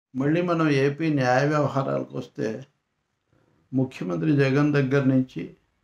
మళ్ళీ మనం ఏపీ న్యాయ వ్యవహారాలకు వస్తే ముఖ్యమంత్రి జగన్ దగ్గర నుంచి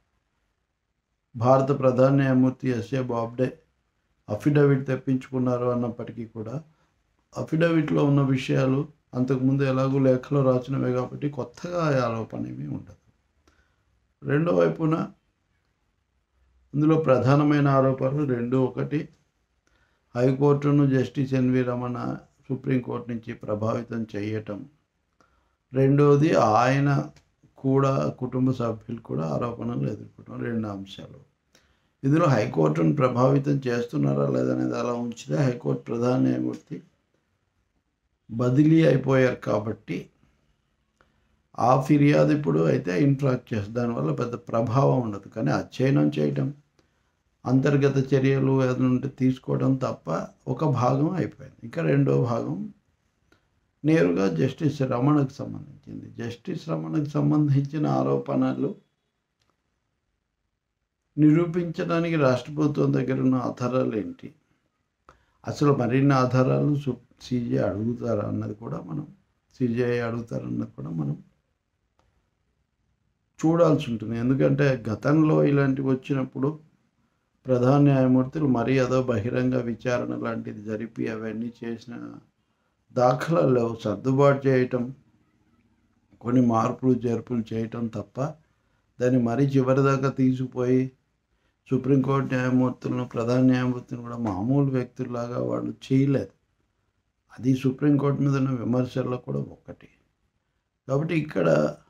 భారత ప్రధాన న్యాయమూర్తి ఎస్ఏ బాబ్డే అఫిడవిట్ తెప్పించుకున్నారు అన్నప్పటికీ కూడా అఫిడవిట్లో ఉన్న విషయాలు అంతకుముందు ఎలాగో లేఖలో రాసినవే కాబట్టి కొత్తగా ఆరోపణ ఏమీ ఉండదు రెండో వైపున ఇందులో ప్రధానమైన ఆరోపణలు రెండు ఒకటి హైకోర్టును జస్టిస్ ఎన్వి రమణ సుప్రీంకోర్టు నుంచి ప్రభావితం చేయటం రెండవది ఆయన కూడా కుటుంబ సభ్యులు కూడా ఆరోపణలు ఎదుర్కోవడం రెండు అంశాలు ఇందులో హైకోర్టును ప్రభావితం చేస్తున్నారా లేదనేది అలా ఉంచితే హైకోర్టు ప్రధాన న్యాయమూర్తి బదిలీ అయిపోయారు కాబట్టి ఆ ఫిర్యాదు ఇప్పుడు అయితే ఇంట్రాక్ట్ చేస్తుంది దానివల్ల పెద్ద ప్రభావం ఉండదు కానీ అధ్యయనం చేయటం అంతర్గత చర్యలు ఏదైనా ఉంటే తీసుకోవడం తప్ప ఒక భాగం అయిపోయింది ఇంకా రెండో భాగం నేరుగా జస్టిస్ రమణకు సంబంధించింది జస్టిస్ రమణకు సంబంధించిన ఆరోపణలు నిరూపించడానికి రాష్ట్ర ప్రభుత్వం దగ్గర ఉన్న ఆధారాలు ఏంటి అసలు మరిన్ని ఆధారాలు సీజే అడుగుతారా అన్నది కూడా మనం సిజిఐ అడుగుతారన్నది కూడా మనం చూడాల్సి ఉంటుంది ఎందుకంటే గతంలో ఇలాంటివి వచ్చినప్పుడు ప్రధాన న్యాయమూర్తులు మరీ ఏదో బహిరంగ విచారణ లాంటిది జరిపి అవన్నీ చేసిన దాఖలాలు లేవు సర్దుబాటు చేయటం కొన్ని మార్పులు చేర్పులు చేయటం తప్ప దాన్ని మరీ చివరిదాకా తీసుకుపోయి సుప్రీంకోర్టు న్యాయమూర్తులను ప్రధాన న్యాయమూర్తిని కూడా మామూలు వ్యక్తుల్లాగా వాళ్ళు చేయలేదు అది సుప్రీంకోర్టు మీద ఉన్న విమర్శల్లో కూడా ఒకటి కాబట్టి ఇక్కడ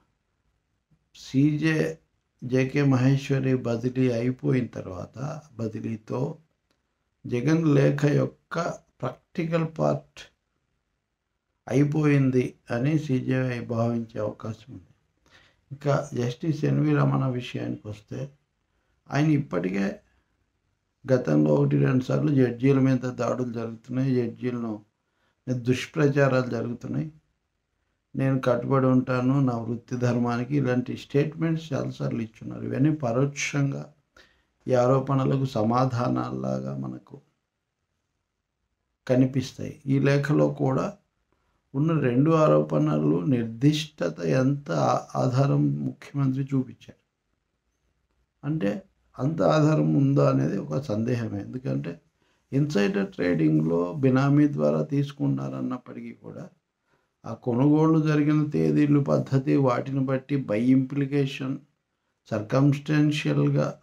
సీజే జేకే మహేశ్వరి బదిలీ అయిపోయిన తర్వాత బదిలీతో జగన్ లేఖ యొక్క ప్రాక్టికల్ పార్ట్ అయిపోయింది అని సీజేఐ భావించే అవకాశం ఉంది ఇంకా జస్టిస్ ఎన్వి రమణ విషయానికి వస్తే ఆయన ఇప్పటికే గతంలో ఒకటి రెండు సార్లు జడ్జీల మీద దాడులు జరుగుతున్నాయి జడ్జీలను దుష్ప్రచారాలు జరుగుతున్నాయి నేను కట్టుబడి ఉంటాను నా వృత్తి ధర్మానికి ఇలాంటి స్టేట్మెంట్స్ చాలాసార్లు ఇచ్చున్నారు ఇవన్నీ పరోక్షంగా ఈ ఆరోపణలకు సమాధానాల్లాగా మనకు కనిపిస్తాయి ఈ లేఖలో కూడా ఉన్న రెండు ఆరోపణలు నిర్దిష్టత ఎంత ఆధారం ముఖ్యమంత్రి చూపించారు అంటే అంత ఆధారం ఉందా అనేది ఒక సందేహమే ఎందుకంటే ఇన్సైడర్ ట్రేడింగ్లో బినామీ ద్వారా తీసుకున్నారన్నప్పటికీ కూడా ఆ కొనుగోళ్లు జరిగిన తేదీలు పద్ధతి వాటిని బట్టి బై ఇంప్లికేషన్ సర్కమ్స్టెన్షియల్గా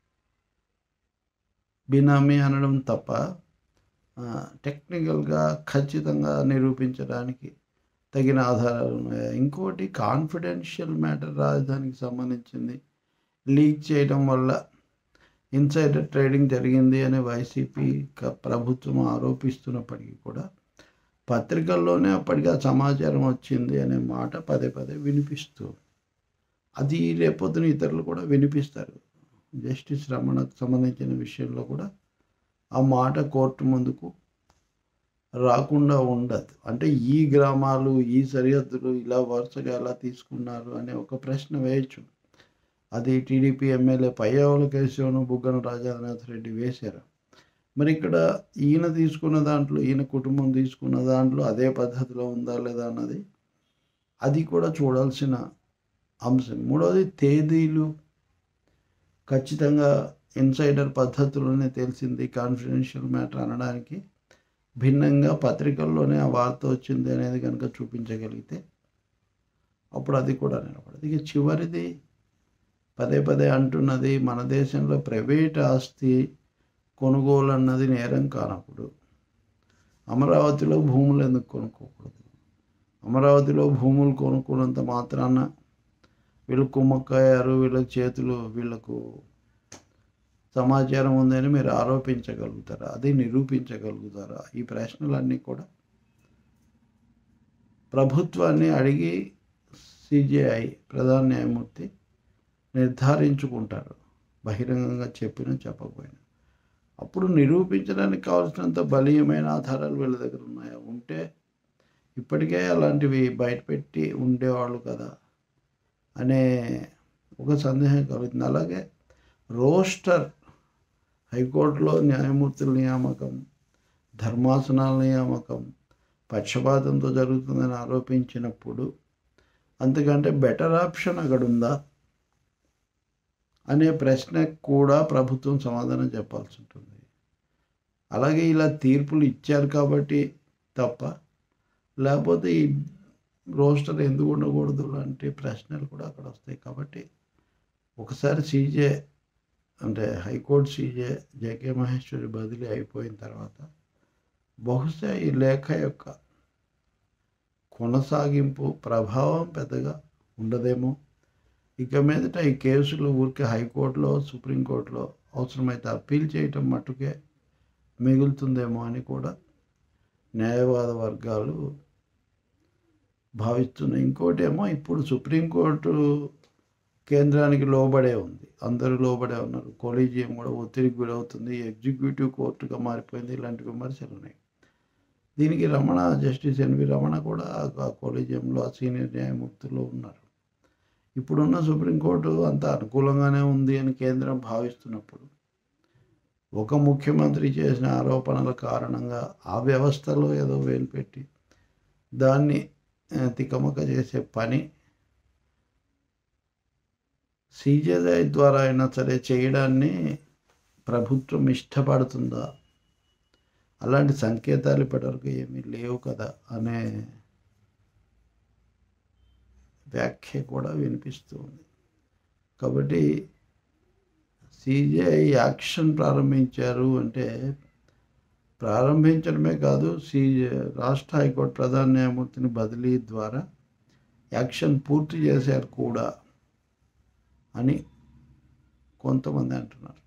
బినామీ అనడం తప్ప టెక్నికల్గా ఖచ్చితంగా నిరూపించడానికి తగిన ఆధారాలు ఉన్నాయి ఇంకోటి కాన్ఫిడెన్షియల్ మ్యాటర్ రాజధానికి సంబంధించింది లీక్ చేయడం వల్ల ఇన్సైడర్ ట్రేడింగ్ జరిగింది అనే వైసీపీ ప్రభుత్వం ఆరోపిస్తున్నప్పటికీ కూడా పత్రికల్లోనే అప్పటికి ఆ సమాచారం వచ్చింది అనే మాట పదే పదే వినిపిస్తూ అది రేపొద్దున ఇతరులు కూడా వినిపిస్తారు జస్టిస్ రమణకు సంబంధించిన విషయంలో కూడా ఆ మాట కోర్టు ముందుకు రాకుండా ఉండదు అంటే ఈ గ్రామాలు ఈ సరిహద్దులు ఇలా వరుసగా ఎలా తీసుకున్నారు అనే ఒక ప్రశ్న వేయచ్చు అది టీడీపీ ఎమ్మెల్యే పయ్యావుల కేశవను బుగ్గన రాజేంద్రనాథ్ రెడ్డి వేశారు మరి ఇక్కడ ఈయన తీసుకున్న దాంట్లో ఈయన కుటుంబం తీసుకున్న దాంట్లో అదే పద్ధతిలో ఉందా లేదా అన్నది అది కూడా చూడాల్సిన అంశం మూడవది తేదీలు ఖచ్చితంగా ఇన్సైడర్ పద్ధతిలోనే తెలిసింది కాన్ఫిడెన్షియల్ మ్యాటర్ అనడానికి భిన్నంగా పత్రికల్లోనే ఆ వార్త వచ్చింది అనేది కనుక చూపించగలిగితే అప్పుడు అది కూడా నిలబడదు ఇక చివరిది పదే పదే అంటున్నది మన దేశంలో ప్రైవేట్ ఆస్తి కొనుగోలు అన్నది నేరం కానప్పుడు అమరావతిలో భూములు ఎందుకు కొనుక్కోకూడదు అమరావతిలో భూములు కొనుక్కున్నంత మాత్రాన వీళ్ళు కుమ్మక్కయ్యారు వీళ్ళ చేతులు వీళ్ళకు సమాచారం ఉందని మీరు ఆరోపించగలుగుతారా అది నిరూపించగలుగుతారా ఈ ప్రశ్నలన్నీ కూడా ప్రభుత్వాన్ని అడిగి సిజేఐ ప్రధాన న్యాయమూర్తి నిర్ధారించుకుంటారు బహిరంగంగా చెప్పినా చెప్పకపోయినా అప్పుడు నిరూపించడానికి కావాల్సినంత బలీయమైన ఆధారాలు వీళ్ళ దగ్గర ఉన్నాయా ఉంటే ఇప్పటికే అలాంటివి బయటపెట్టి ఉండేవాళ్ళు కదా అనే ఒక సందేహం కలుగుతుంది అలాగే రోస్టర్ హైకోర్టులో న్యాయమూర్తుల నియామకం ధర్మాసనాల నియామకం పక్షపాతంతో జరుగుతుందని ఆరోపించినప్పుడు అంతకంటే బెటర్ ఆప్షన్ అక్కడ ఉందా అనే ప్రశ్నకు కూడా ప్రభుత్వం సమాధానం చెప్పాల్సి ఉంటుంది అలాగే ఇలా తీర్పులు ఇచ్చారు కాబట్టి తప్ప లేకపోతే ఈ రోస్టర్ ఎందుకు ఉండకూడదు లాంటి ప్రశ్నలు కూడా అక్కడ వస్తాయి కాబట్టి ఒకసారి సీజే అంటే హైకోర్టు సీజే జేకే మహేశ్వరి బదిలీ అయిపోయిన తర్వాత బహుశా ఈ లేఖ యొక్క కొనసాగింపు ప్రభావం పెద్దగా ఉండదేమో ఇక మీదట ఈ కేసులు ఊరికే హైకోర్టులో సుప్రీంకోర్టులో అవసరమైతే అప్పీల్ చేయటం మట్టుకే మిగులుతుందేమో అని కూడా న్యాయవాద వర్గాలు భావిస్తున్నాయి ఇంకోటి ఏమో ఇప్పుడు సుప్రీంకోర్టు కేంద్రానికి లోబడే ఉంది అందరూ లోబడే ఉన్నారు కొలీజియం కూడా ఒత్తిడికి గురవుతుంది ఎగ్జిక్యూటివ్ కోర్టుగా మారిపోయింది ఇలాంటి విమర్శలు ఉన్నాయి దీనికి రమణ జస్టిస్ ఎన్వి రమణ కూడా ఆ కొలీజియంలో ఆ సీనియర్ న్యాయమూర్తులు ఉన్నారు ఇప్పుడున్న సుప్రీంకోర్టు అంత అనుకూలంగానే ఉంది అని కేంద్రం భావిస్తున్నప్పుడు ఒక ముఖ్యమంత్రి చేసిన ఆరోపణల కారణంగా ఆ వ్యవస్థలో ఏదో వేలు పెట్టి దాన్ని తికమక చేసే పని సీజేఐ ద్వారా అయినా సరే చేయడాన్ని ప్రభుత్వం ఇష్టపడుతుందా అలాంటి సంకేతాలు ఇప్పటివరకు ఏమీ లేవు కదా అనే వ్యాఖ్య కూడా వినిపిస్తుంది కాబట్టి సిజేఐ యాక్షన్ ప్రారంభించారు అంటే ప్రారంభించడమే కాదు సిజే రాష్ట్ర హైకోర్టు ప్రధాన న్యాయమూర్తిని బదిలీ ద్వారా యాక్షన్ పూర్తి చేశారు కూడా అని కొంతమంది అంటున్నారు